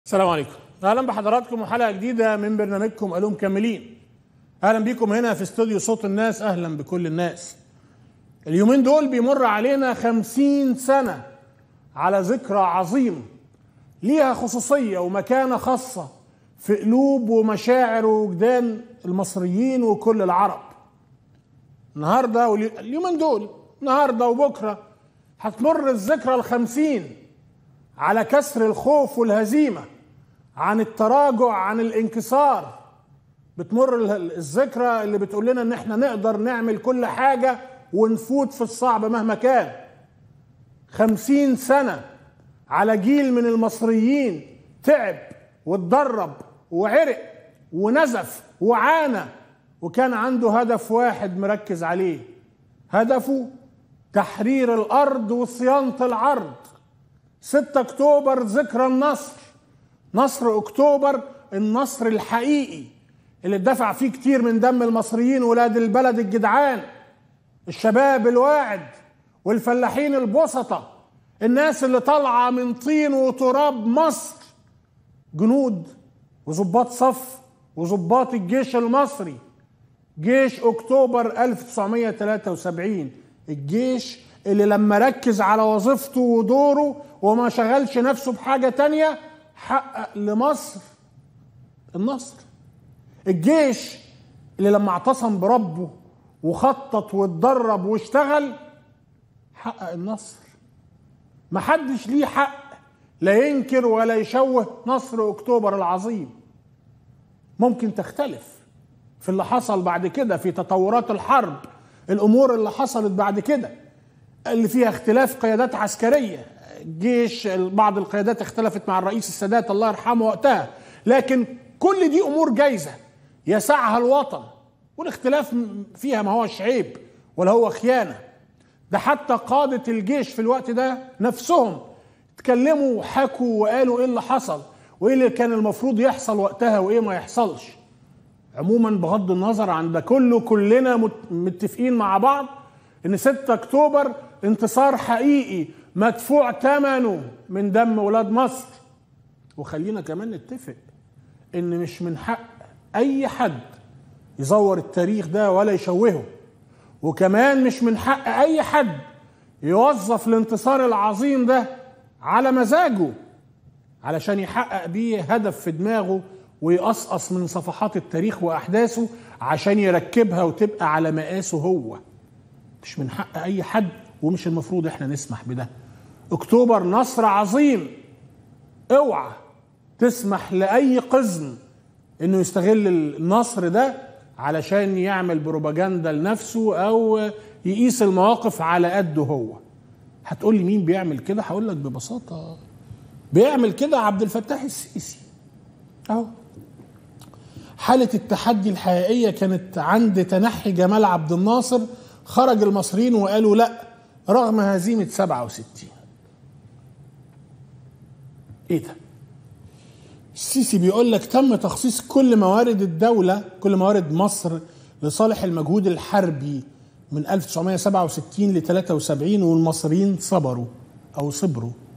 السلام عليكم اهلا بحضراتكم وحلقه جديده من برنامجكم الو مكملين اهلا بيكم هنا في استوديو صوت الناس اهلا بكل الناس اليومين دول بيمر علينا خمسين سنة على ذكرى عظيمة ليها خصوصية ومكانة خاصة في قلوب ومشاعر ووجدان المصريين وكل العرب النهاردة واليومين دول النهاردة وبكرة هتمر الذكرى الخمسين على كسر الخوف والهزيمة عن التراجع عن الانكسار بتمر الذكرى اللي بتقول لنا ان احنا نقدر نعمل كل حاجة ونفوت في الصعب مهما كان خمسين سنة على جيل من المصريين تعب واتدرب وعرق ونزف وعانى وكان عنده هدف واحد مركز عليه هدفه تحرير الأرض وصيانة العرض 6 أكتوبر ذكرى النصر نصر أكتوبر النصر الحقيقي اللي اتدفع فيه كتير من دم المصريين ولاد البلد الجدعان الشباب الواعد والفلاحين البسطة الناس اللي طالعة من طين وتراب مصر جنود وظباط صف وظباط الجيش المصري جيش اكتوبر 1973 الجيش اللي لما ركز على وظيفته ودوره وما شغلش نفسه بحاجة تانية حقق لمصر النصر الجيش اللي لما اعتصم بربه وخطط واتدرب واشتغل حقق النصر محدش ليه حق لا ينكر ولا يشوه نصر اكتوبر العظيم ممكن تختلف في اللي حصل بعد كده في تطورات الحرب الامور اللي حصلت بعد كده اللي فيها اختلاف قيادات عسكريه الجيش بعض القيادات اختلفت مع الرئيس السادات الله يرحمه وقتها لكن كل دي امور جايزه يسعها الوطن والاختلاف فيها ما هوش عيب ولا هو خيانه ده حتى قاده الجيش في الوقت ده نفسهم اتكلموا وحكوا وقالوا ايه اللي حصل وايه اللي كان المفروض يحصل وقتها وايه ما يحصلش عموما بغض النظر عن ده كله كلنا متفقين مع بعض ان 6 اكتوبر انتصار حقيقي مدفوع ثمنه من دم ولاد مصر وخلينا كمان نتفق ان مش من حق اي حد يزور التاريخ ده ولا يشوهه وكمان مش من حق اي حد يوظف الانتصار العظيم ده على مزاجه علشان يحقق بيه هدف في دماغه ويقصقص من صفحات التاريخ واحداثه عشان يركبها وتبقى على مقاسه هو مش من حق اي حد ومش المفروض احنا نسمح بده اكتوبر نصر عظيم اوعى تسمح لاي قزم انه يستغل النصر ده علشان يعمل بروباجندا لنفسه او يقيس المواقف على قده هو هتقول لي مين بيعمل كده هقول لك ببساطه بيعمل كده عبد الفتاح السيسي اهو حالة التحدي الحقيقية كانت عند تنحي جمال عبد الناصر خرج المصريين وقالوا لا رغم هزيمة 67 ايه ده السيسي بيقول لك تم تخصيص كل موارد الدولة كل موارد مصر لصالح المجهود الحربي من 1967 ل 73 والمصريين صبروا او صبروا